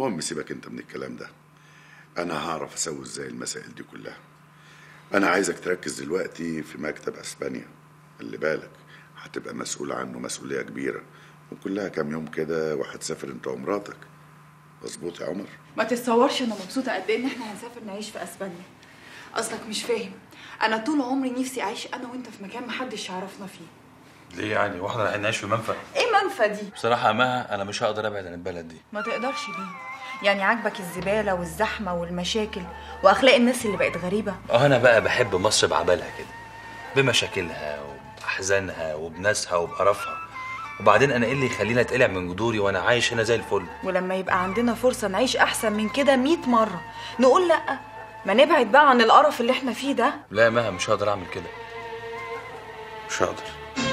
المهم سيبك انت من الكلام ده انا هعرف اسوي ازاي المسائل دي كلها انا عايزك تركز دلوقتي في مكتب اسبانيا خلي بالك هتبقى مسؤول عنه مسؤوليه كبيره وكلها كام يوم كده وهتسافر انت ومراتك مظبوط يا عمر ما تتصورش انا مبسوطه قد ايه ان احنا هنسافر نعيش في اسبانيا قصدك مش فاهم انا طول عمري نفسي اعيش انا وانت في مكان محدش يعرفنا فيه ليه يعني واحنا رايحين نعيش في منفى ايه منفى دي بصراحه يا مها انا مش هقدر ابعد عن البلد دي ما تقدرش ليه يعني عاجبك الزباله والزحمه والمشاكل واخلاق الناس اللي بقت غريبه اه انا بقى بحب مصر بعبالها كده بمشاكلها وباحزانها وبناسها وبقرفها وبعدين انا ايه اللي يخليني اتقلع من جذوري وانا عايش هنا زي الفل ولما يبقى عندنا فرصه نعيش احسن من كده 100 مره نقول لا ما نبعد بقى عن القرف اللي احنا فيه ده لا يا مها مش هقدر اعمل كده مش هقدر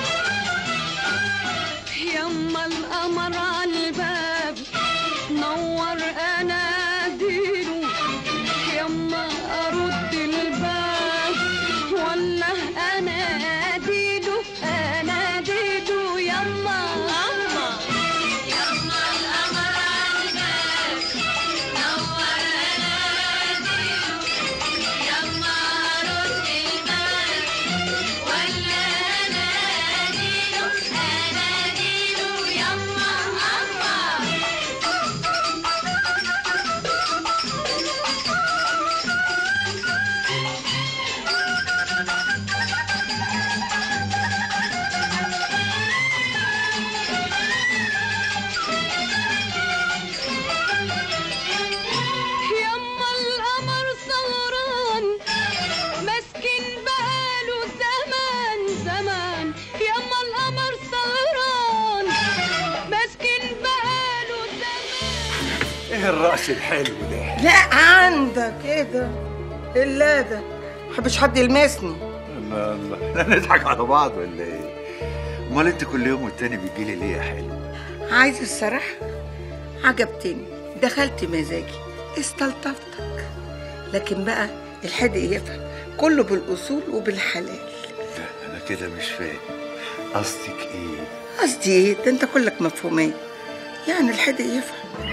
يما القمر على الباب نور اناديله يما ارد الباب ولا اناديله اناديله يما يما يما القمر على الباب نور اناديله يما ارد الباب ولا اناديله اناديله يما يما يما القمر سهران مسكن بقاله زمان زمان يما القمر سهران مسكن بقاله زمان ايه الرأس الحلو ده لا عندك ايه ده الا ده محبش حد يلمسني الله الله لا نضحك على بعض ولا ايه امال انت كل يوم والتاني بتجيلي ليه يا حلو عايز الصراحة عجبتني دخلت مزاجي استلطفتك لكن بقى الحد يفهم كله بالأصول وبالحلال لا انا كده مش فاهم قصدك ايه قصدي ايه ده انت كلك مفهومات يعني الحد يفهم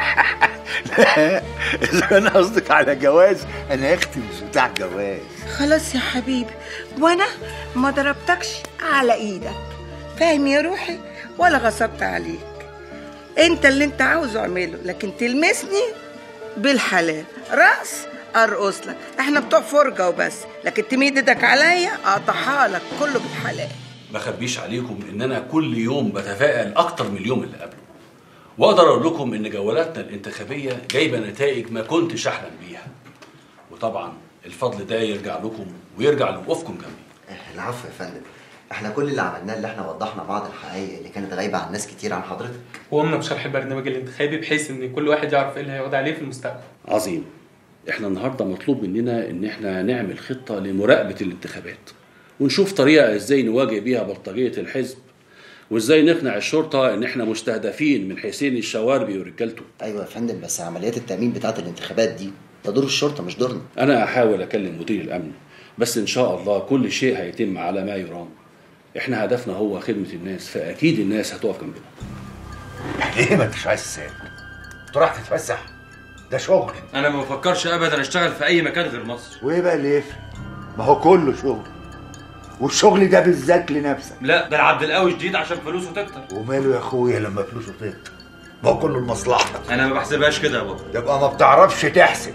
لا اذا كان قصدك على جواز انا يا اختي مش بتاع جواز خلاص يا حبيبي وانا ما ضربتكش على ايدك فاهم يا روحي ولا غصبت عليك انت اللي انت عاوزه اعمله لكن تلمسني بالحلال راس ارقص لك احنا بتوع فرجه وبس لكن تميد ايدك عليا اقطعها لك كله بالحلال ما اخبيش عليكم ان انا كل يوم بتفائل اكتر من اليوم اللي قبله واقدر اقول لكم ان جولاتنا الانتخابيه جايبه نتائج ما كنتش احلم بيها وطبعا الفضل ده يرجع لكم ويرجع لوقوفكم جنبي العفو يا فندم احنا كل اللي عملناه اللي احنا وضحنا بعض الحقائق اللي كانت غايبه عن ناس كتير عن حضرتك وقمنا بشرح البرنامج الانتخابي بحيث ان كل واحد يعرف ايه اللي هيقعد عليه في المستقبل عظيم احنا النهارده مطلوب مننا ان احنا نعمل خطه لمراقبه الانتخابات ونشوف طريقه ازاي نواجه بيها بلطجيه الحزب وازاي نقنع الشرطه ان احنا مستهدفين من حسين الشواربي ورجالته ايوه يا فندم بس عمليات التامين بتاعه الانتخابات دي ده دور الشرطه مش دورنا انا هحاول اكلم مدير الامن بس ان شاء الله كل شيء هيتم على ما يرام احنا هدفنا هو خدمه الناس فاكيد الناس هتقف جنبنا ليه ما انتش عايز تسافر انت رايح تتفسح ده شغل انا ما بفكرش ابدا اشتغل في اي مكان غير مصر وايه بقى اللي يفرق ما هو كله شغل والشغل ده بالذات لنفسك لا ده العبد القوي جديد عشان فلوسه تكتر وماله يا اخويا لما فلوسه تكتر ما هو كله لمصلحتك انا ما بحسبهاش كده يا بابا يبقى ما بتعرفش تحسب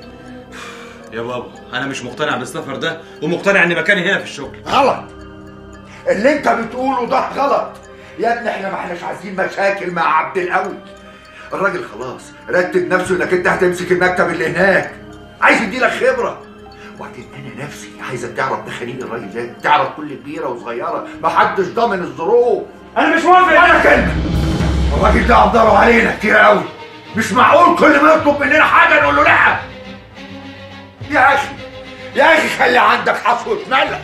يا بابا انا مش مقتنع بالسفر ده ومقتنع ان مكاني هنا في الشغل غلط اللي انت بتقوله ده غلط يا ابني احنا ما احناش عايزين مشاكل مع عبد القوي الراجل خلاص رتب نفسه انك انت هتمسك المكتب اللي هناك عايز يديلك خبره وبعدين انا نفسي عايزك تعرف تخانيق الراجل ده تعرف كل كبيره وصغيره محدش ضامن الظروف انا مش موافق ولا كلمه الراجل ده قدره علينا كتير قوي مش معقول كل ما يطلب مننا حاجه نقول له لا يا اخي يا اخي خلي عندك حصوة ملح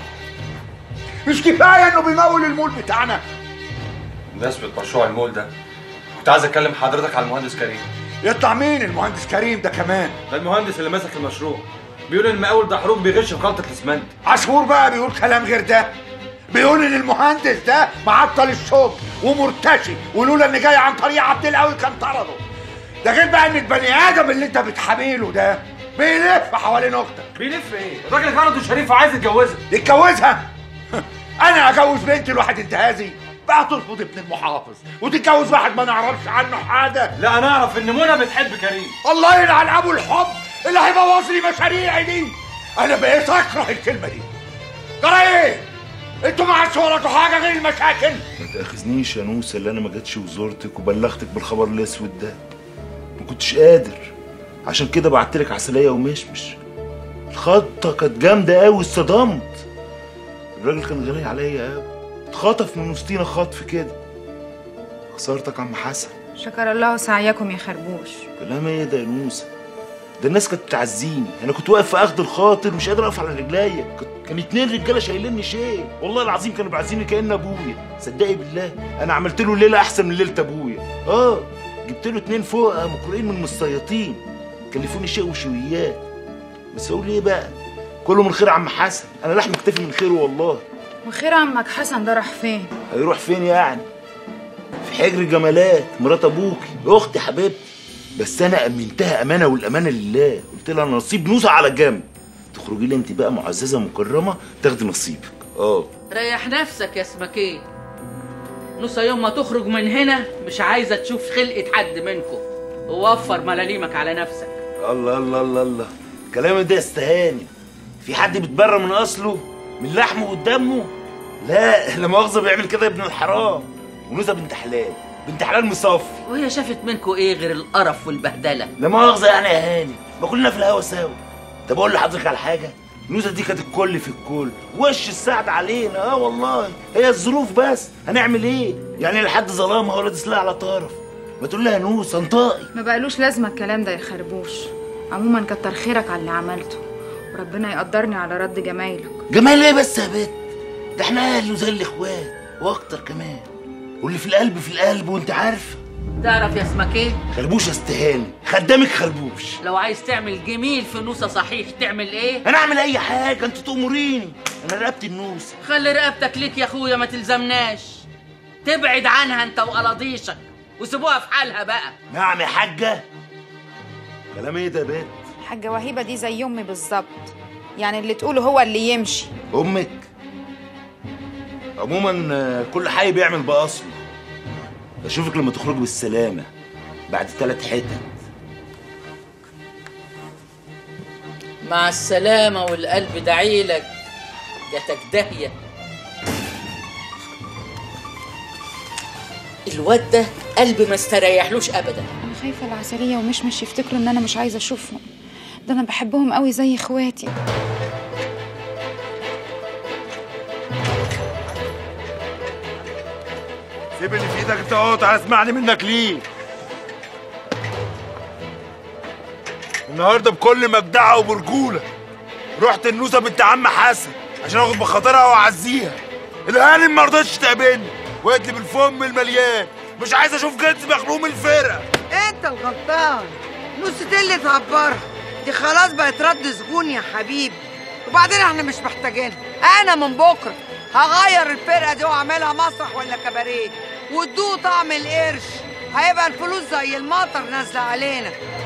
مش كفايه انه بيمول المول بتاعنا بمناسبة مشروع المول ده كنت عايز اكلم حضرتك على المهندس كريم يطلع مين المهندس كريم ده كمان ده المهندس اللي ماسك المشروع بيقول ان المقاول دحروج بيغش في خلطة الاسمنت عاشور بقى بيقول كلام غير ده بيقول ان المهندس ده معطل الشغل ومرتشي ولولا ان جاي عن طريق عبد القوي كان طرده ده غير بقى ان البني ادم اللي انت بتحامله ده بيلف حوالين اختك بيلف ايه؟ الراجل اتولد شريف وعايز يتجوزها تتجوزها انا اجوز بنتي لواحد انتهازي بقى ترفض ابن المحافظ وتتجوز واحد ما نعرفش عنه حاجه لا انا اعرف ان منى بتحب كريم الله يلعن ابو الحب اللي هيبوظ لي مشاريعي دي انا بقيت اكره الكلمه دي ترى ايه انتوا ما عادش وراكوا حاجه غير المشاكل ما تاخذنيش يا نوسه اللي انا ما جاتش وزورتك وبلغتك بالخبر الاسود ده ما كنتش قادر عشان كده بعت لك عسليه ومشمش الخطه كانت جامده قوي اتصدمت الراجل كان غالي عليا قوي اتخطف من وسطينا خطف كده خسارتك عم حسن شكر الله سعيكم يا خربوش كلام ايه ده يا نوسه ده الناس كانت بتعزيني انا كنت واقف في اخد الخاطر مش قادر اقف على رجليا كنت- كان اتنين رجاله شايليني شيء والله العظيم كانوا بيعزيني كان ابويا صدقي بالله انا عملت له ليله احسن من ليله ابويا اه جبت له اتنين فوق مقرئين من المصيطين كلفوني شيء وشويات بس اقول ايه بقى كله من خير عم حسن انا لحم اكتفي من خيره والله وخير عمك حسن ده راح فين هيروح فين يعني في حجر جمالات مرات ابوكي اختي حبيبتي بس انا امنتها امانه والامانه لله قلت لها نصيب نوسه على جنب تخرجي لي انت بقى معززه مكرمه تاخدي نصيبك اه ريح نفسك يا اسمكين نص يوم ما تخرج من هنا مش عايزه تشوف خلقه حد منكم ووفر ملاليمك على نفسك الله الله الله الله كلامك ده يستهاني في حد بيتبرى من اصله من لحمه ودمه لا لا مؤاخذه بيعمل كده ابن الحرام ونوسه بنت حلال بنت حلال مصفي وهي شافت منكم ايه غير القرف والبهدله لا مؤاخذه يعني يا هاني ما كلنا في الهوا سوا طب اقول لحضرتك على حاجه نوسه دي كانت الكل في الكل وش السعد علينا اه والله هي الظروف بس هنعمل ايه يعني لحد ظلامها ولا تسلق على طرف ما تقول لها نوسه انطقي ما بقالوش لازمه الكلام ده يا خربوش عموما كتر خيرك على اللي عملته وربنا يقدرني على رد جمايلك جمال ايه بس يا بت ده احنا اهل وزي الاخوات واكتر كمان واللي في القلب في القلب وانت عارفه تعرف يا اسمكين خربوش استهاني خدامك خربوش لو عايز تعمل جميل في نوسه صحيح تعمل ايه انا اعمل اي حاجه انت تامريني انا رقبت النوسه خلي رقبتك ليك يا اخويا ما تلزمناش تبعد عنها انت وقلاضيشك وسيبوها في حالها بقى نعم يا حاجه كلام ايه ده يا بت حاجه وهيبه دي زي امي بالظبط يعني اللي تقوله هو اللي يمشي امك عموما آه، كل حي بيعمل باصله اشوفك لما تخرج بالسلامه بعد ثلاث حتت مع السلامة والقلب دعيلك جاتك داهية الواد ده قلبي ما استريحلوش ابدا انا خايفه العسليه ومشمش يفتكروا ان انا مش عايزه اشوفهم ده انا بحبهم قوي زي اخواتي سيب اللي في ايدك انت اهو تعالى اسمعني منك ليه النهارده بكل مجدعه وبرجوله رحت النوسه بنت عم حسن عشان اخد بخاطرها واعزيها الهانم ما رضتش تقابلني وقالت لي بالفم المليان مش عايز اشوف جنس مخروم الفرقه انت الغلطان نص اللي تعبرها دي خلاص بقت رد سجون يا حبيبي وبعدين احنا مش محتاجينها انا من بكره هغير الفرقه دي واعملها مسرح ولا كباريه وتدوق طعم القرش هيبقى الفلوس زي المطر نازله علينا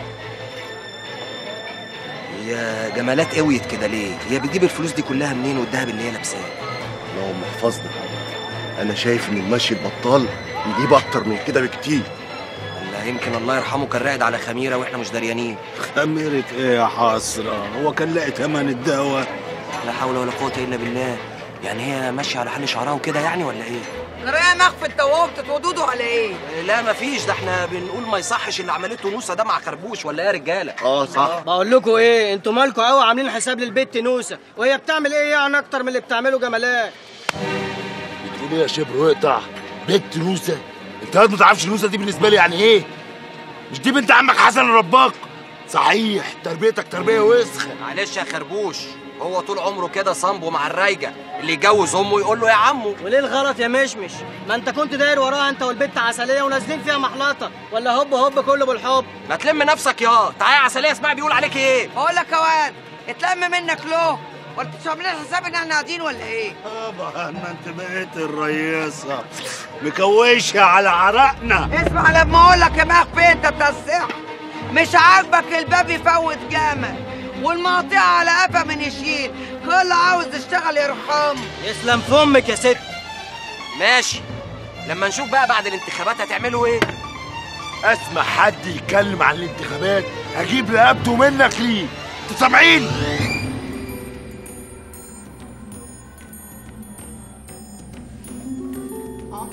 هي جمالات قويت كده ليه؟ هي بتجيب الفلوس دي كلها منين والدهب اللي هي لابساه؟ اللهم احفظنا انا شايف ان المشي البطال يجيب اكتر من كده بكتير ولا يمكن الله يرحمه كان راقد على خميره واحنا مش دريانين خميرة ايه يا حسرة هو كان لاقي تمن الدواء لا حول ولا قوه الا بالله يعني هي ماشيه على حل شعرها وكده يعني ولا ايه؟ جرايه مخفى التواب بتتودودوا على ايه لا مفيش ده احنا بنقول ما يصحش اللي عملته نوسه ده مع خربوش ولا ايه يا رجاله؟ اه صح بقول لكم ايه انتوا مالكوا قوي عاملين حساب للبت نوسه وهي بتعمل ايه يعني اكتر من اللي بتعمله جمالات بتقول ايه يا شبر واقطع بنت نوسه انت ما تعرفش نوسه دي بالنسبه لي يعني ايه مش دي بنت عمك حسن الرباق صحيح تربيتك تربيه وسخه معلش يا خربوش هو طول عمره كده صنبه مع الرايجه اللي يجوز امه يقول له يا عمو وليه الغلط يا مشمش ما انت كنت داير وراها انت والبت عسليه ونازلين فيها محلطه ولا هوب هوب كله بالحب ما تلم نفسك يا تعالى يا عسليه اسمعي بيقول عليك ايه بقول لك يا واد اتلم منك له ولا انتوا عاملين حساب ان احنا قاعدين ولا ايه طبعا ما انت بقيت الرياسة مكوشة على عرقنا اسمع لما اقول لك يا مخفي انت بتاع السحر مش عاجبك الباب يفوت جامد والمقاطيع على قفا من يشيل كل عاوز يشتغل يرحمه يسلم فمك يا ست ماشي لما نشوف بقى بعد الانتخابات هتعملوا ايه اسمع حد يتكلم عن الانتخابات اجيب رقبته منك ليه انتوا سامعين عمر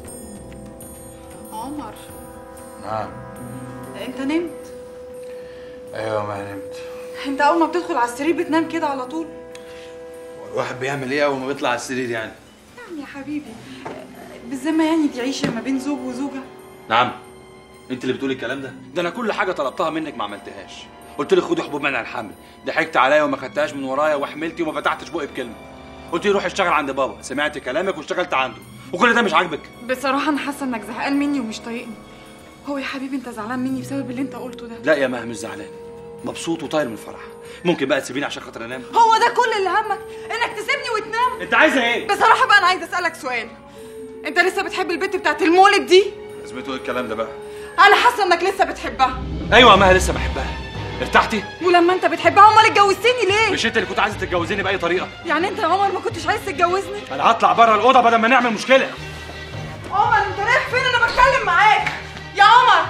عمر نعم انت نمت ايوه ما نمت انت اول ما بتدخل على السرير بتنام كده على طول الواحد بيعمل ايه اول ما بيطلع على السرير يعني نعم يا حبيبي بالذمة يعني دي عيشة ما بين زوج وزوجة نعم انت اللي بتقولي الكلام ده ده انا كل حاجه طلبتها منك ما عملتهاش قلت لك خدي حبوب منع الحمل ضحكت عليا وما خدتهاش من ورايا وحملتي وما فتحتش بقي بكلمه قلت لي روح اشتغل عند بابا سمعت كلامك واشتغلت عنده وكل ده مش عاجبك بصراحة أنا حاسة إنك زهقان مني ومش طايقني هو يا حبيبي أنت زعلان مني بسبب اللي أنت قلته ده لا يا مها مش زعلان مبسوط وطاير من الفرح ممكن بقى تسيبيني عشان خاطر انام هو ده كل اللي همك إنك تسيبني وتنام انت عايزه ايه بصراحة بقى أنا عايزة أسألك سؤال أنت لسه بتحب البت بتاعت المولد دي؟ لازمته ايه الكلام ده بقى أنا حاسة إنك لسه بتحبها ايوه يا مها لسه بحبها ارتحتي ولما أنت بتحبها أمال اتجوزتني ليه؟ مش انت اللي كنت عايزه تتجوزيني باي طريقه يعني أنت يا عمر ما كنتش عايز تتجوزني؟ انا هطلع بره الاوضه بدل ما نعمل مشكله عمر أنت رايح فين أنا بتكلم معاك يا عمر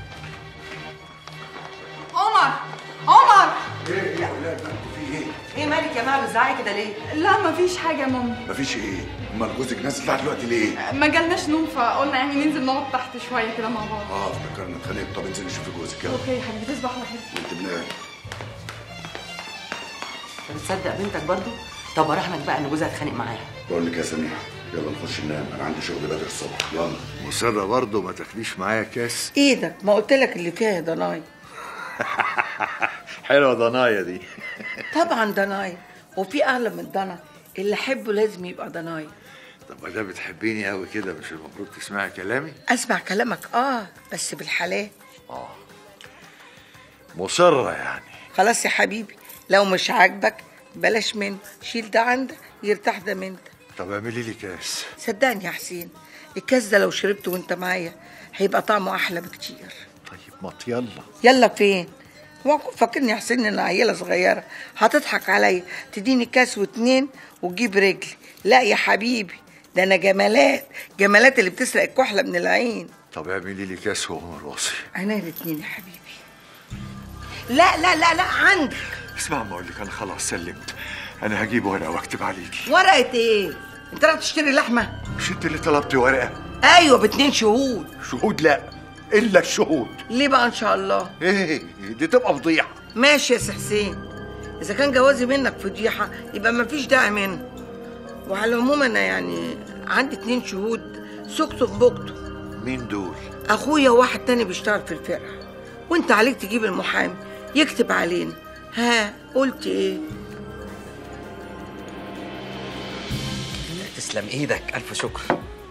عمر عمر ايه يا ولاد انتوا في ايه؟ ايه مالك يا ماما بتزعقي كده ليه؟ لا مفيش حاجة يا مامي مفيش ايه؟ امال جوزك نازل لحد دلوقتي ليه؟ ما جالناش نوم فقلنا يعني ننزل نقعد تحت شوية كده مع بعض اه افتكرنا اتخانقت طب انزلي شوفي جوزك يلا اوكي يا حبيبي تصبح على خير وانت بنام بتصدق بنتك برضو طب وراهنك بقى ان جوزها اتخانق معاها بقول لك يا سميح يلا نخش ننام انا عندي شغل بدري الصبح يلا مصرة برضه ما تاخديش معايا كاس ايدك ما قلت لك اللي فيها يا ضناي حلوة ضنايا دي طبعا ضناي وفي اغلى من ضنا اللي احبه لازم يبقى ضناي طب ما ده بتحبيني قوي كده مش المفروض تسمعي كلامي؟ اسمع كلامك اه بس بالحلال مصرة يعني خلاص يا حبيبي لو مش عاجبك بلاش منه شيل ده عندك يرتاح ده منك طب اعملي لي كاس صدقني يا حسين الكاس ده لو شربته وانت معايا هيبقى طعمه احلى بكتير طيب ما يلا يلا فين واكون فاكرني يا حسين ان عيله صغيره هتضحك عليا تديني كاس واتنين وتجيب رجلي لا يا حبيبي ده انا جمالات جمالات اللي بتسرق الكحله من العين طب اعملي لي كاس وعمر واصي عينيا الاتنين يا حبيبي لا لا لا لا عندك اسمع ما اقول لك انا خلاص سلمت انا هجيب ورقه واكتب عليكي ورقه ايه انت رايح تشتري لحمه مش انت اللي طلبتي ورقه ايوه باتنين شهود شهود لا الا الشهود ليه بقى ان شاء الله ايه دي تبقى فضيحه ماشي يا سي حسين اذا كان جوازي منك فضيحه يبقى مفيش داعي منه وعلى العموم انا يعني عندي اتنين شهود سكتوا بوجته مين دول اخويا وواحد تاني بيشتغل في الفرقه وانت عليك تجيب المحامي يكتب علينا ها قلت ايه تسلم ايدك الف شكر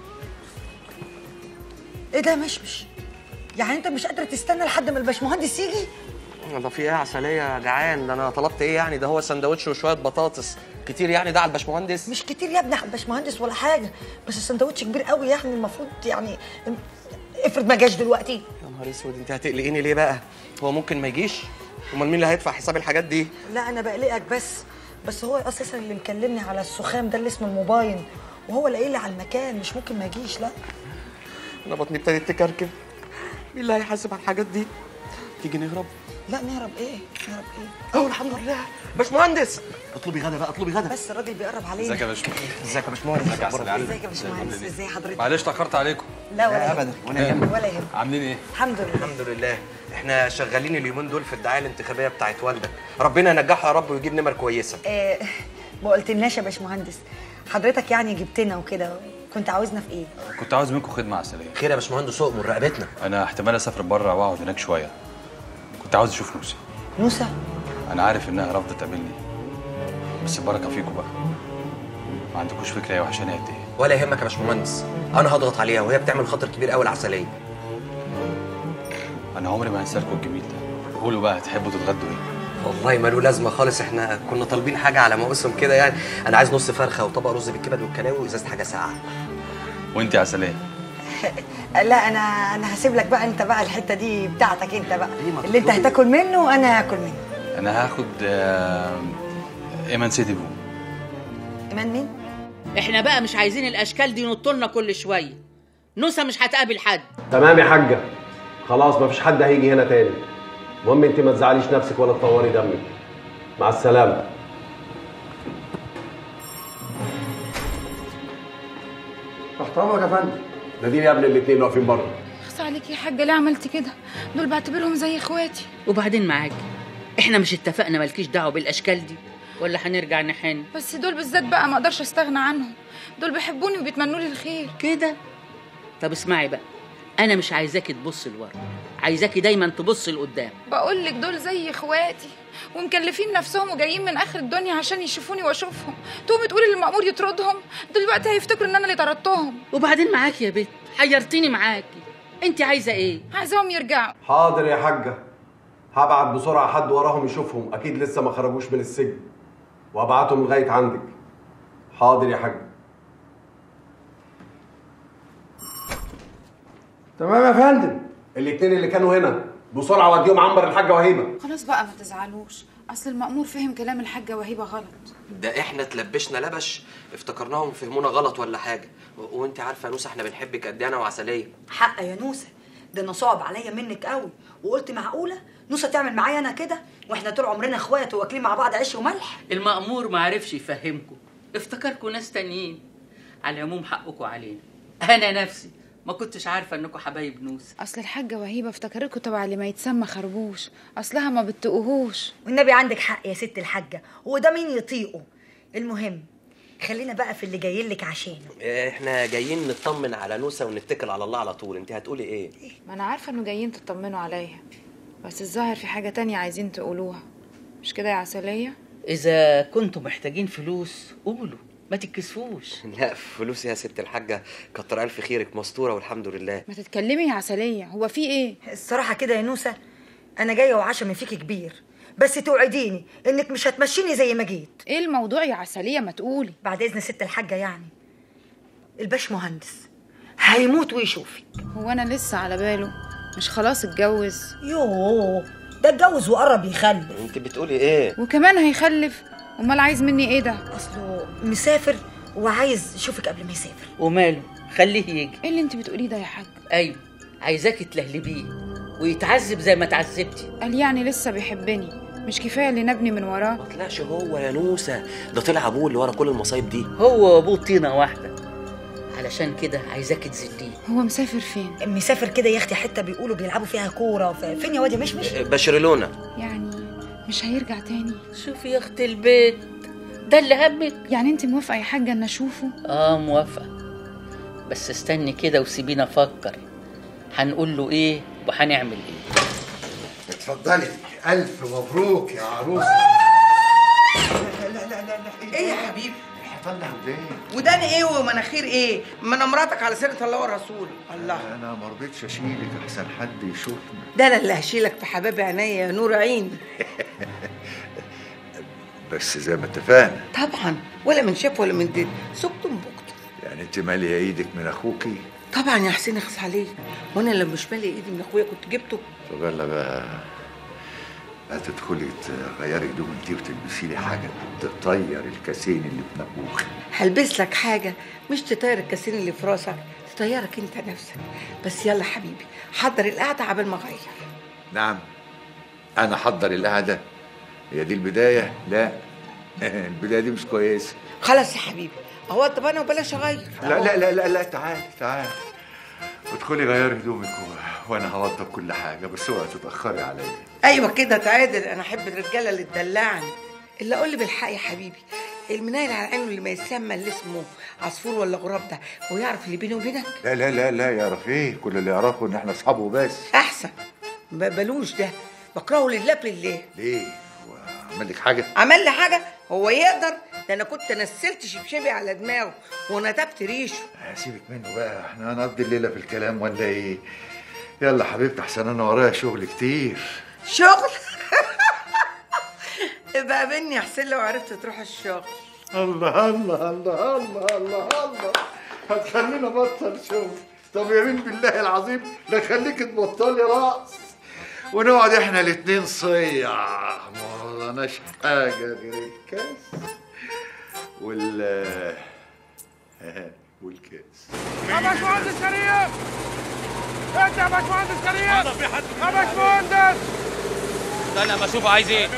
ايه ده يا مشمش يعني انت مش قادر تستنى لحد ما الباشمهندس يجي ده في ايه عسليه جعان ده انا طلبت ايه يعني ده هو سندوتش وشويه بطاطس كتير يعني ده على الباشمهندس مش كتير يا ابني على الباشمهندس ولا حاجه بس السندوتش كبير قوي يعني المفروض يعني افرض ما جاش دلوقتي يا نهار اسود انت هتقلقيني ليه بقى هو ممكن ما يجيش امال مين اللي هيدفع حساب الحاجات دي لا انا بقلقك بس بس هو اساسا اللي مكلمني على السخام ده اللي اسمه الموبايل وهو اللي قايل لي على المكان مش ممكن ما يجيش لا انا بطني ابتدت تكركب مين اللي هيحاسب على الحاجات دي تيجي نهرب لا نهرب ايه نهرب ايه اه الحمد لله باشمهندس اطلبي غدا بقى اطلبي غدا بس الراجل بيقرب علينا ازيك يا باشمهندس ازيك يا باشمهندس ازيك يا عسل علي ازيك يا باشمهندس ازي حضرتك معلش تاخرت عليكم لا ولا ابدا يهمك. ولا يهمك ولا يهمك عاملين ايه الحمد لله الحمد لله احنا شغالين اليومين دول في الدعايه الانتخابيه بتاعت والدك ربنا ينجحه يا رب ويجيب نمر كويسه آه ما قلتلناش يا باشمهندس حضرتك يعني جبتنا وكده كنت عاوزنا في ايه كنت عاوز منكم خدمه عسليه خير يا باشمهندس اؤمر رقبتنا انا احتمال اسافر بره واقعد هناك شويه كنت عاوز اشوف نوسي نوسة انا عارف انها رافضه تقابلني بس البركه فيكم بقى ما عندكوش فكره هي وحشاني قد ايه ولا يهمك يا باشمهندس انا هضغط عليها وهي بتعمل خطر كبير قوي العسليه انا عمري ما هنسالكم الجميل ده قولوا بقى هتحبوا تتغدوا ايه والله ماله لازمه خالص احنا كنا طالبين حاجه على موسم كده يعني انا عايز نص فرخه وطبق رز بالكبد والكلاوي وازازه حاجه ساقعه وانت يا عسليه لا انا انا هسيب لك بقى انت بقى الحته دي بتاعتك انت بقى اللي انت هتاكل منه وانا هاكل منه انا هاخد آه، ايمان سيدي بو ايمان مين احنا بقى مش عايزين الاشكال دي ينطوا لنا كل شويه نوسه مش هتقابل حد تمام يا حاجة خلاص مفيش حد هيجي هنا تاني المهم انت ما تزعليش نفسك ولا تطوري دمك مع السلامة تحت امرك يا فندم نادين يا ابن الاتنين اللي واقفين بره خص عليك يا حاجه ليه عملت كده دول بعتبرهم زي اخواتي وبعدين معاك احنا مش اتفقنا مالكيش دعوه بالاشكال دي ولا هنرجع نحن بس دول بالذات بقى ما اقدرش استغنى عنهم دول بيحبوني وبيتمنوا لي الخير كده طب اسمعي بقى انا مش عايزاكي تبصي لورا عايزاكي دايما تبصي لقدام بقول لك دول زي اخواتي ومكلفين نفسهم وجايين من اخر الدنيا عشان يشوفوني واشوفهم تقومي تقولي للمأمور يطردهم دلوقتي هيفتكروا ان انا اللي طردتهم وبعدين معاكي يا بت حيرتيني معاكي انت عايزه ايه عايزاهم يرجعوا حاضر يا حاجة هبعت بسرعة حد وراهم يشوفهم أكيد لسه ما خرجوش من السجن وأبعتهم لغاية عندك حاضر يا حاجة تمام يا فندم الاتنين اللي كانوا هنا بسرعة وديهم عنبر الحاجة وهيبة خلاص بقى ما تزعلوش اصل المأمور فهم كلام الحاجه وهيبه غلط ده احنا اتلبشنا لبش افتكرناهم فهمونا غلط ولا حاجه و- وانت عارفه يا نوسه احنا بنحبك قد ايه انا وعسليه حق يا نوسه ده انا صعب عليا منك قوي وقلت معقوله نوسه تعمل معايا انا كده واحنا طول عمرنا اخوات واكلين مع بعض عيش وملح المأمور ما عرفش يفهمكم افتكركم ناس تانيين على العموم حقكم علينا انا نفسي ما كنتش عارفه انكم حبايب نوسه اصل الحاجه وهيبه افتكرتكوا تبع اللي ما يتسمى خربوش اصلها ما بتقوهوش والنبي عندك حق يا ست الحاجه هو ده مين يطيقه المهم خلينا بقى في اللي جاي لك عشانه احنا جايين نطمن على نوسه ونتكل على الله على طول انت هتقولي ايه ما انا عارفه انه جايين تطمنوا عليا بس الظاهر في حاجه تانية عايزين تقولوها مش كده يا عسليه اذا كنتم محتاجين فلوس قولوا ما تتكسفوش لا فلوس يا ست الحاجه كتر الف خيرك مستوره والحمد لله ما تتكلمي يا عسليه هو في ايه الصراحه كده يا نوسه انا جايه وعشمي فيكي كبير بس توعديني انك مش هتمشيني زي ما جيت ايه الموضوع يا عسليه ما تقولي بعد اذن ست الحاجه يعني الباش مهندس هيموت ويشوفك هو انا لسه على باله مش خلاص اتجوز يوه ده اتجوز وقرب يخلف انت بتقولي ايه وكمان هيخلف امال عايز مني ايه ده اصله مسافر وعايز يشوفك قبل ما يسافر وماله خليه يجي ايه اللي انت بتقوليه ده يا حاج ايوه عايزاكي تلهلبيه ويتعذب زي ما تعذبتي قال يعني لسه بيحبني مش كفايه اللي نبني من وراه ما طلعش هو يا نوسه ده طلع ابوه اللي ورا كل المصايب دي هو وابوه طينه واحده علشان كده عايزاكي تذليه هو مسافر فين مسافر كده يا اختي حته بيقولوا بيلعبوا فيها كوره ف- فين يا واد يا مشمش برشلونه يعني مش هيرجع تاني شوفي يا اختي البيت ده اللي همك يعني انت موافقه يا حاجه ان اشوفه اه موافقه بس استني كده وسيبيني افكر هنقول له ايه وهنعمل ايه اتفضلي الف مبروك يا عروسه لا لا لا لا لا ايه يا حبيبي طلع وداني وداني ايه ومناخير ايه ما انا مراتك على سيره الله والرسول الله انا ما رضيتش اشيلك احسن حد يشوفني ده انا اللي هشيلك في حباب عينيا يا نور عيني بس زي ما اتفقنا طبعا ولا من شاف ولا من دين سكتم بكتم يعني انت ماليه ايدك من اخوكي طبعا يا حسين اخس عليك وانا لو مش مالي ايدي من اخويا كنت جبته طب يلا بقى هتدخلي تغيري هدوم انت وتلبسي لي حاجه تطير الكاسين اللي في نافوخي هلبس لك حاجه مش تطير الكاسين اللي في راسك تطيرك انت نفسك بس يلا حبيبي حضر القعده عبال ما اغير نعم انا حضر القعده هي دي البدايه لا البدايه دي مش كويسه خلاص يا حبيبي اهو طب انا وبلاش اغير لا لا لا لا لا تعالي تعالي ادخلي غيري هدومك و... وانا هوضب كل حاجه بس اوعي تتاخري عليا ايوه كده تعادل انا احب الرجاله اللي تدلعني اللي اقول لي بالحق يا حبيبي المنايل على عينه اللي ما يسمى اللي اسمه عصفور ولا غراب ده هو يعرف اللي بيني وبينك لا لا لا لا يعرف ايه كل اللي يعرفه ان احنا اصحاب وبس احسن ما بقبلوش ده بكرهه لله لله ليه هو عمل لك حاجه عمل لي حاجه هو يقدر ده انا كنت نسلت شبشبي على دماغه ونتبت ريشه سيبك منه بقى احنا هنقضي الليله في الكلام ولا ايه يلا حبيبتي احسن انا ورايا شغل كتير شغل ابقى قابلني يا حسين لو عرفت تروح الشغل الله الله الله الله الله الله هتخلينا بطل شغل طب يمين بالله العظيم لا خليك تبطلي رقص ونقعد احنا الاتنين صيع ما وراناش حاجه غير الكاس وال والكاس يا باشمهندس كريم انت يا باشمهندس كريم يا باشمهندس استنى اما اشوف عايز ايه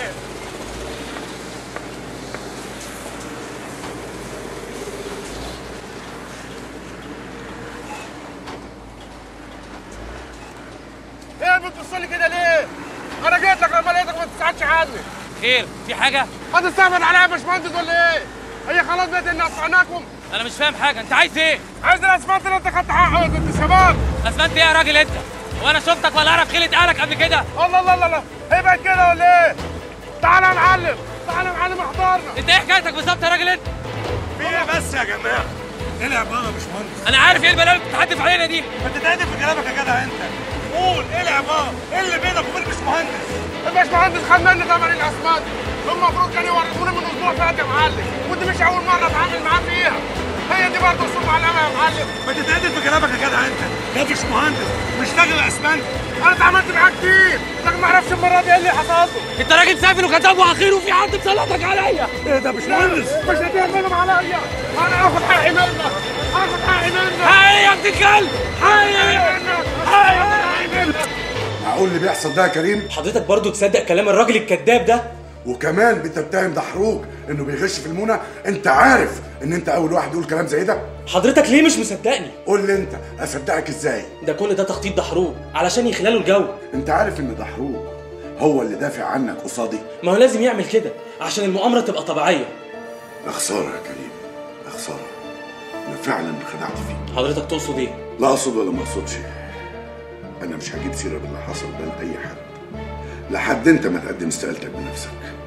ايه بتبص لي كده ليه؟ انا جيت لك لما لقيتك ما تساعدش عني خير في حاجه هتستهبل عليا يا باشمهندس ولا ايه؟ هي خلاص بقت ان قطعناكم انا مش فاهم حاجه انت عايز ايه عايز الاسمنت اللي انت خدت حقه يا كنت شباب اسمنت ايه يا راجل انت وانا شفتك ولا اعرف خيلة قالك قبل كده الله الله الله الله هي بقت كده ولا ايه؟ تعالى يا معلم تعالى يا معلم احضرنا انت ايه حكايتك بالظبط يا راجل انت في ايه بس يا جماعه؟ ايه يا بابا مش مهندس انا عارف ايه البلاوي اللي بتتحدف علينا دي ما تتهدف في كلامك يا جدع انت قول ايه يا بابا؟ ايه اللي بينك وبين مش مهندس؟ الباشمهندس خد مني ثمن الاسمنت المفروض كانوا يورثوني من اسبوع فات يا معلم ودي مش اول مره اتعامل معاه فيها هي دي برضه اسلوب علامه يا معلم ما تتهدف في كلامك يا جدع انت ده مش مهندس مش راجل اسمنت انا اتعاملت معاه كتير لكن ما اعرفش المره دي ايه اللي حصل له انت راجل سافل وكذاب واخير وفي حد مسلطك عليا ايه ده مش مهندس مش هتعملهم عليا انا هاخد حقي منك هاخد حقي منك حقي يا ابن الكلب حقي منك حقي منك معقول اللي بيحصل ده يا كريم حضرتك برضو تصدق كلام الراجل الكذاب ده وكمان بتتهم دحروج انه بيغش في المونه انت عارف ان انت اول واحد يقول كلام زي ده حضرتك ليه مش مصدقني قول لي انت اصدقك ازاي ده كل ده تخطيط دحروج علشان يخلله الجو انت عارف ان دحروج هو اللي دافع عنك قصادي ما هو لازم يعمل كده عشان المؤامره تبقى طبيعيه يا خساره يا كريم يا خساره انا فعلا خدعت فيك حضرتك تقصد ايه لا اقصد ولا ما اقصدش انا مش هجيب سيره باللي حصل ده لاي حد لحد انت ما تقدم استقالتك بنفسك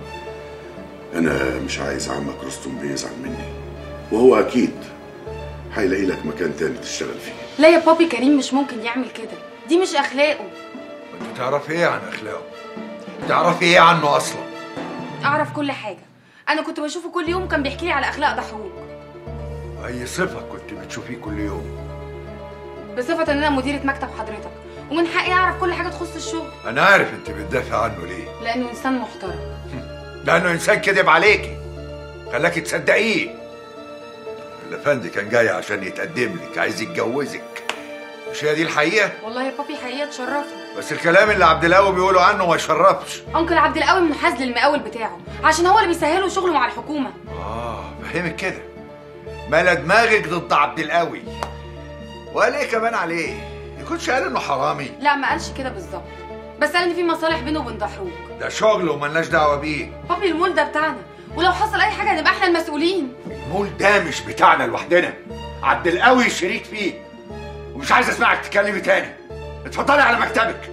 انا مش عايز عمك رستم بيزعل مني وهو اكيد هيلاقي لك مكان تاني تشتغل فيه لا يا بابي كريم مش ممكن يعمل كده دي مش اخلاقه انت تعرفي ايه عن اخلاقه تعرفي ايه عنه اصلا اعرف كل حاجه انا كنت بشوفه كل يوم كان بيحكي لي على اخلاق دحروج اي صفه كنت بتشوفيه كل يوم بصفه ان انا مديره مكتب حضرتك ومن حقي اعرف كل حاجه تخص الشغل انا عارف انت بتدافع عنه ليه لانه انسان محترم لانه انسان كذب عليكي خلاكي تصدقيه الافندي كان جاي عشان يتقدم لك عايز يتجوزك مش هي دي الحقيقه والله يا بابي حقيقه تشرفني بس الكلام اللي عبد القوي بيقولوا عنه ما يشرفش انكل عبد القوي منحاز للمقاول بتاعه عشان هو اللي بيسهله شغله مع الحكومه اه فهمك كده ملا دماغك ضد عبد القوي وقال ايه كمان عليه يكونش قال انه حرامي لا ما قالش كده بالظبط بس قال ان في مصالح بينه وبين دحروج ده شغل وملناش دعوه بيه بابي المول ده بتاعنا ولو حصل اي حاجه هنبقى احنا المسؤولين المول ده مش بتاعنا لوحدنا عبد القوي شريك فيه ومش عايز اسمعك تتكلمي تاني اتفضلي على مكتبك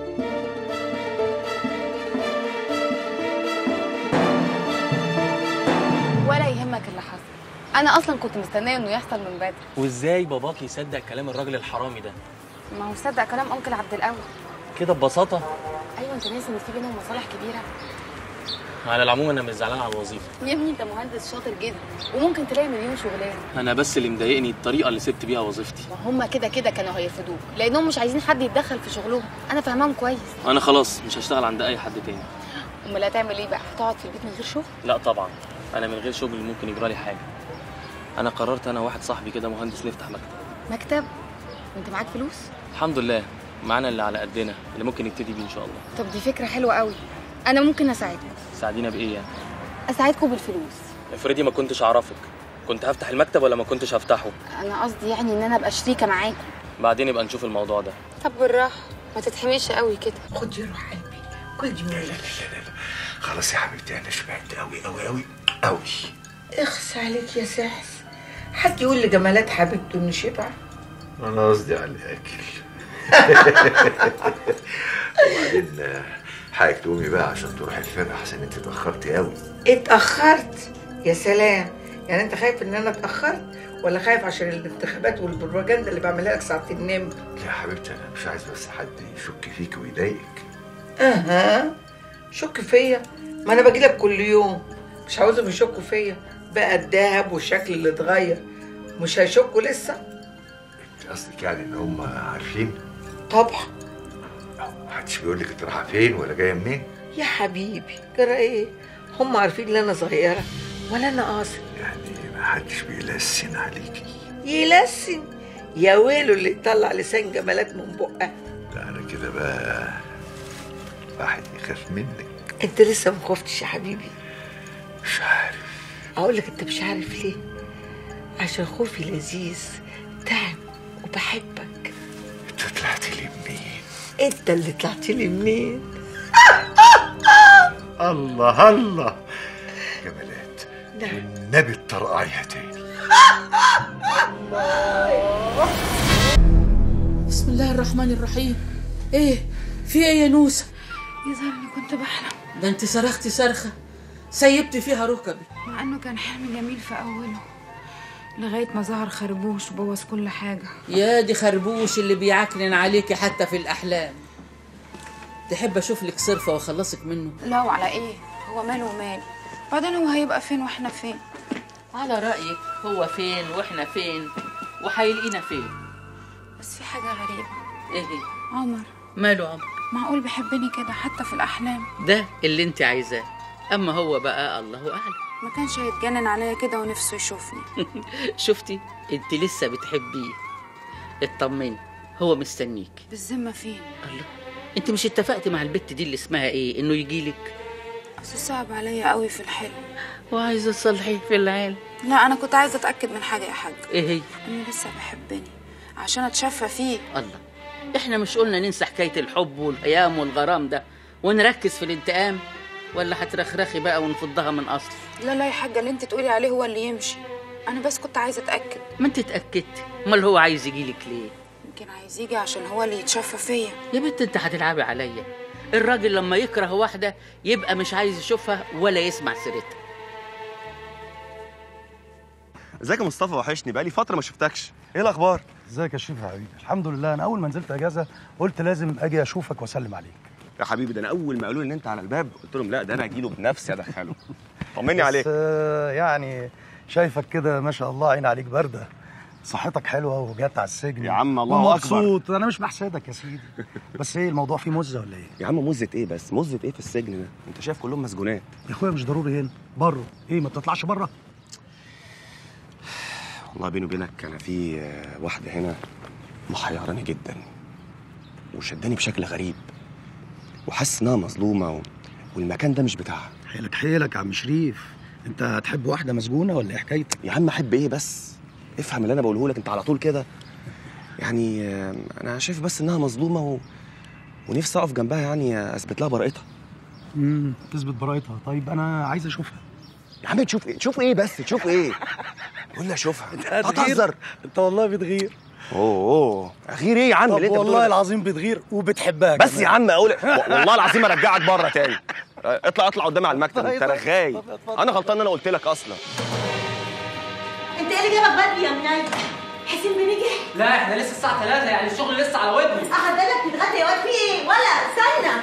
ولا يهمك اللي حصل انا اصلا كنت مستنيه انه يحصل من بدري وازاي باباك يصدق كلام الراجل الحرامي ده ما هو صدق كلام انكل عبد القوي كده ببساطه ايوه انت ناسي ان في بينهم مصالح كبيره على العموم انا مش زعلان على الوظيفه يا ابني انت مهندس شاطر جدا وممكن تلاقي مليون شغلانه انا بس اللي مضايقني الطريقه اللي سبت بيها وظيفتي هم كده كده كانوا هيرفضوك لانهم مش عايزين حد يتدخل في شغلهم انا فاهماهم كويس انا خلاص مش هشتغل عند اي حد تاني امال هتعمل ايه بقى هتقعد في البيت من غير شغل لا طبعا انا من غير شغل ممكن يجرى لي حاجه انا قررت انا واحد صاحبي كده مهندس نفتح مكتب مكتب وانت معاك فلوس الحمد لله معانا اللي على قدنا اللي ممكن نبتدي بيه ان شاء الله طب دي فكره حلوه قوي انا ممكن اساعدكم ساعدينا بايه يعني اساعدكم بالفلوس افرضي ما كنتش اعرفك كنت هفتح المكتب ولا ما كنتش هفتحه انا قصدي يعني ان انا ابقى شريكه معاكم بعدين يبقى نشوف الموضوع ده طب بالراحه ما تتحميش قوي كده خد يا روح قلبي كل دي مالك خلاص يا حبيبتي انا شبعت قوي قوي قوي قوي اخس عليك يا سحس حد يقول لجمالات حبيبته انه شبع انا قصدي على الاكل وبعدين حقك تقومي بقى عشان تروحي الفرقه عشان انت اتاخرتي قوي اتأخرت يا سلام يعني انت خايف ان انا اتأخرت ولا خايف عشان الانتخابات والبروباجندا اللي بعملها لك ساعة النوم يا حبيبتي انا مش عايز بس حد يشك فيك ويضايقك اها شك فيا ما انا باجي لك كل يوم مش عاوزهم يشكوا فيا بقى الدهب والشكل اللي اتغير مش هيشكوا لسه انت قصدك يعني ان هم عارفين طبعا محدش بيقول لك انت رايحه فين ولا جايه منين يا حبيبي جرى ايه هم عارفين ان انا صغيره ولا انا قاصد يعني محدش بيلسن عليكي يلسن يا ويله اللي يطلع لسان جمالات من بقه لا انا كده بقى واحد يخاف منك انت لسه ما خفتش يا حبيبي مش عارف اقول لك انت مش عارف ليه عشان خوفي لذيذ تعب وبحبك انت طلعت لي منين انت اللي طلعت لي منين الله الله جمالات نعم النبي تطرقعيها تاني بسم الله الرحمن الرحيم ايه في ايه يا نوسه يظهر اني كنت بحلم ده انت صرختي صرخه سيبتي فيها ركبي مع انه كان حلم جميل في اوله لغايه ما ظهر خربوش وبوظ كل حاجه يا دي خربوش اللي بيعكنن عليكي حتى في الاحلام تحب اشوف لك صرفه واخلصك منه لا وعلى ايه هو ماله ومالي بعدين هو هيبقى فين واحنا فين على رايك هو فين واحنا فين وهيلاقينا فين بس في حاجه غريبه ايه هي عمر ماله عمر معقول بيحبني كده حتى في الاحلام ده اللي انت عايزاه اما هو بقى الله اعلم ما كانش هيتجنن عليا كده ونفسه يشوفني شفتي انت لسه بتحبيه اطمني هو مستنيك بالذمه فين الله انت مش اتفقتي مع البت دي اللي اسمها ايه انه يجيلك اصل صعب عليا قوي في الحلم وعايزه تصلحيه في العيال لا انا كنت عايزه اتاكد من حاجه يا حاج ايه هي انه لسه بيحبني عشان اتشفى فيه الله احنا مش قلنا ننسى حكايه الحب والهيام والغرام ده ونركز في الانتقام ولا هترخرخي بقى ونفضها من اصل لا لا يا حاجه اللي انت تقولي عليه هو اللي يمشي انا بس كنت عايزه اتاكد ما انت اتاكدتي امال هو عايز يجيلك ليه يمكن عايز يجي عشان هو اللي يتشفى فيا يا بنت انت هتلعبي عليا الراجل لما يكره واحده يبقى مش عايز يشوفها ولا يسمع سيرتها ازيك يا مصطفى وحشني بقالي فتره ما شفتكش ايه الاخبار ازيك يا شريف يا حبيبي الحمد لله انا اول ما نزلت اجازه قلت لازم اجي اشوفك واسلم عليك يا حبيبي ده انا اول ما قالوا لي ان انت على الباب قلت لهم لا ده انا اجيله بنفسي ادخله طمني بس، عليك آه، يعني شايفك كده ما شاء الله عين عليك بارده صحتك حلوه وجات على السجن يا عم الله أكبر. مبسوط انا مش محسدك يا سيدي بس ايه الموضوع فيه مزه ولا ايه يا عم مزه ايه بس مزه ايه في السجن ده انت شايف كلهم مسجونات يا اخويا مش ضروري هنا بره ايه ما بتطلعش بره والله بيني وبينك انا في آه، واحده هنا محيراني جدا وشداني بشكل غريب وحاسس انها مظلومه و... والمكان ده مش بتاعها حيلك حيلك يا عم شريف انت هتحب واحده مسجونه ولا ايه حكايتك يا عم احب ايه بس افهم اللي انا بقوله لك انت على طول كده يعني آه، انا شايف بس انها مظلومه و... ونفسي اقف جنبها يعني اثبت لها براءتها امم تثبت براءتها طيب انا عايز اشوفها يا عم تشوف ايه تشوف ايه بس تشوف ايه قول لي اشوفها هتغير؟ هتهزر انت والله بتغير اوه اوه غير ايه يا عم طب اللي انت والله بتقوله ده؟ العظيم بتغير وبتحبها بس كمان. يا عم اقول و- والله العظيم ارجعك بره تاني اطلع اطلع قدامي على المكتب انت طيب، رغاي طب اتفضل. انا غلطان ان انا قلت لك اصلا انت ايه اللي جابك بدري يا مناي حسين بنجح لا احنا لسه الساعه 3 يعني الشغل لسه على ودني احضرلك تتغدى يا واد في ايه ولا استنى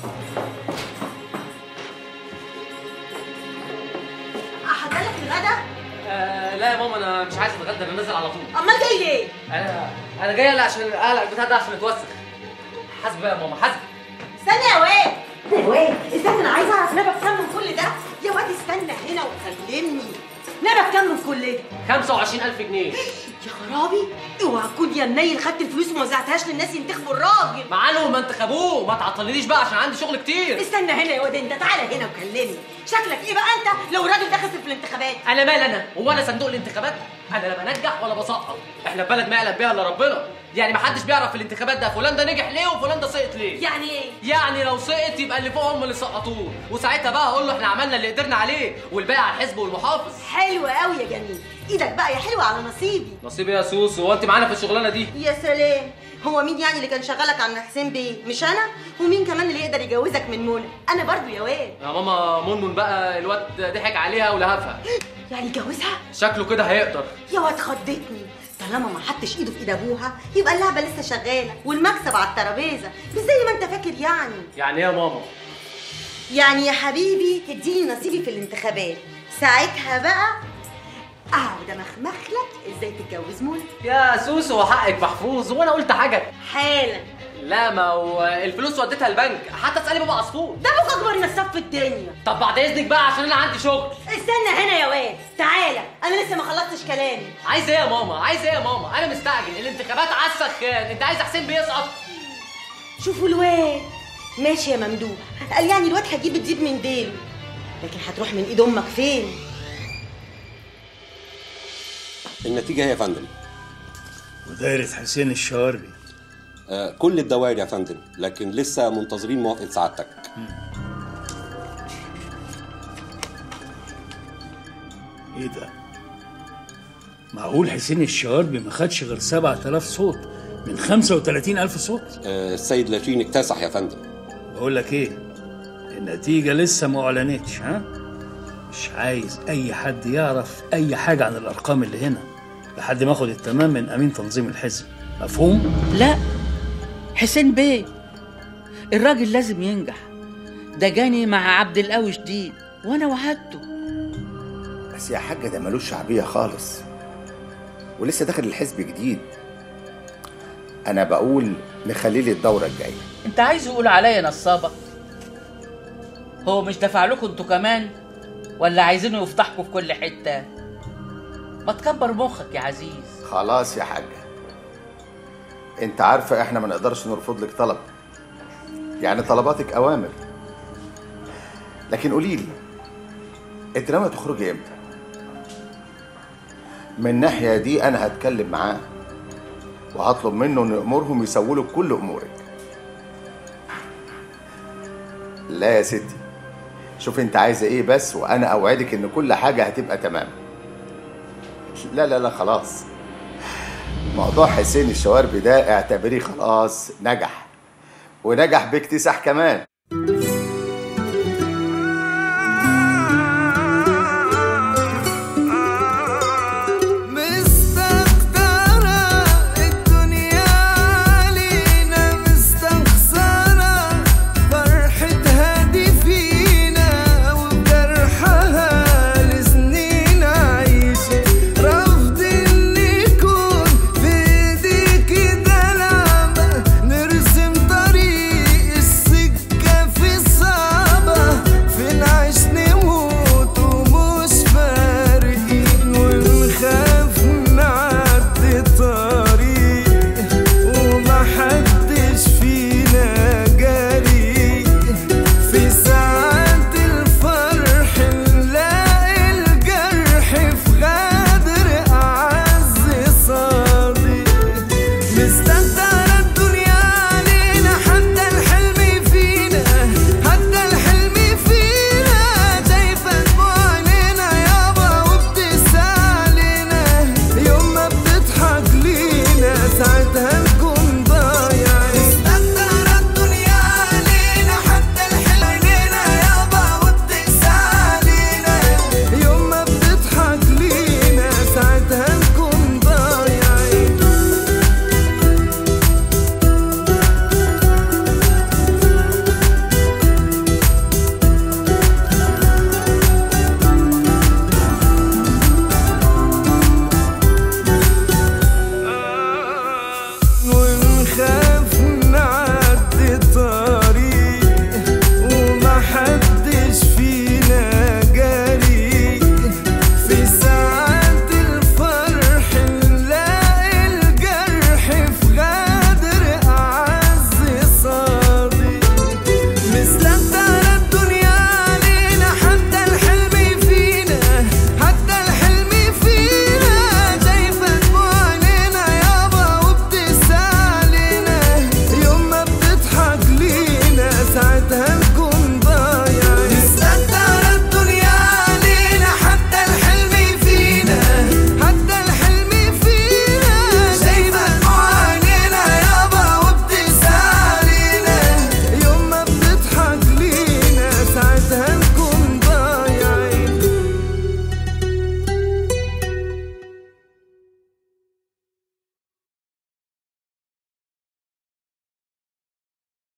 احضرلك الغدا آه لا يا ماما انا مش عايز اتغدى انا نازل على طول امال جاي ليه انا انا جاي لا عشان اقلع البتاع ده عشان اتوسخ حاسب بقى يا ماما حاسب استنى يا واد يا واد استنى انا عايزه اعرف نبك كام من كل ده يا واد استنى هنا وكلمني نبك كام من كل ده 25000 جنيه يا خرابي اوعى تكون يا منيل خدت الفلوس وما وزعتهاش للناس ينتخبوا الراجل معانا ما انتخبوه ما تعطلنيش بقى عشان عندي شغل كتير استنى هنا يا واد انت تعالى هنا وكلمني شكلك ايه بقى انت لو الراجل ده خسر في الانتخابات انا مال انا هو انا صندوق الانتخابات انا لا بنجح ولا بسقط احنا في بلد ما يعلم بيها الا ربنا يعني ما حدش بيعرف في الانتخابات ده فلان ده نجح ليه وفلان ده سقط ليه يعني ايه يعني لو سقط يبقى اللي فوق هم اللي سقطوه وساعتها بقى اقول له احنا عملنا اللي قدرنا عليه والباقي على الحزب والمحافظ حلو قوي يا جميل ايدك بقى يا حلوه على نصيبي نصيبي يا سوسو هو انت معانا في الشغلانه دي يا سلام هو مين يعني اللي كان شغالك عن حسين بيه مش انا ومين كمان اللي يقدر يجوزك من منى انا برضو يا واد يا ماما منمن بقى الواد ضحك عليها ولهفها يعني يجوزها شكله كده هيقدر يا واد خضتني طالما ما حطش ايده في ايد ابوها يبقى اللعبه لسه شغاله والمكسب على الترابيزه مش زي ما انت فاكر يعني يعني ايه يا ماما يعني يا حبيبي تديني نصيبي في الانتخابات ساعتها بقى اقعد امخمخ لك ازاي تتجوز منى يا سوسو حقك محفوظ وانا قلت حاجه حالا لا ما هو الفلوس وديتها البنك حتى اسالي بابا عصفور ده ابوك اكبر نصاب في الدنيا طب بعد اذنك بقى عشان انا عندي شغل استنى هنا يا واد تعالى انا لسه ما خلصتش كلامي عايز ايه يا ماما عايز ايه يا ماما انا مستعجل الانتخابات على السخان انت عايز حسين بيسقط شوفوا الواد ماشي يا ممدوح قال يعني الواد هجيب الديب من ديله لكن هتروح من ايد امك فين النتيجه هي يا فندم ودايرة حسين الشواربي آه كل الدوائر يا فندم لكن لسه منتظرين موافقه سعادتك ايه ده؟ معقول حسين الشواربي ما خدش غير 7000 صوت من 35000 صوت؟ آه السيد لاشين اكتسح يا فندم بقول لك ايه؟ النتيجة لسه ما اعلنتش ها؟ مش عايز اي حد يعرف اي حاجة عن الارقام اللي هنا لحد ما اخد التمام من امين تنظيم الحزب مفهوم؟ لا حسين بيه الراجل لازم ينجح ده جاني مع عبد القوي شديد وانا وعدته بس يا حاجة ده ملوش شعبية خالص ولسه داخل الحزب جديد أنا بقول نخليه لي الدورة الجاية انت عايز يقول عليا نصابه هو مش دفع لكم انتوا كمان ولا عايزينه يفضحكوا في كل حته ما تكبر مخك يا عزيز خلاص يا حاجة أنت عارفة إحنا ما نقدرش نرفض لك طلب يعني طلباتك أوامر لكن قولي لي أنت ناوية تخرجي إمتى؟ من الناحية دي أنا هتكلم معاه وهطلب منه إنه يأمرهم يسووا لك كل أمورك لا يا ستي شوف انت عايزه ايه بس وانا اوعدك ان كل حاجه هتبقى تمام لا لا لا خلاص موضوع حسين الشواربي ده اعتبريه خلاص نجح ونجح باكتساح كمان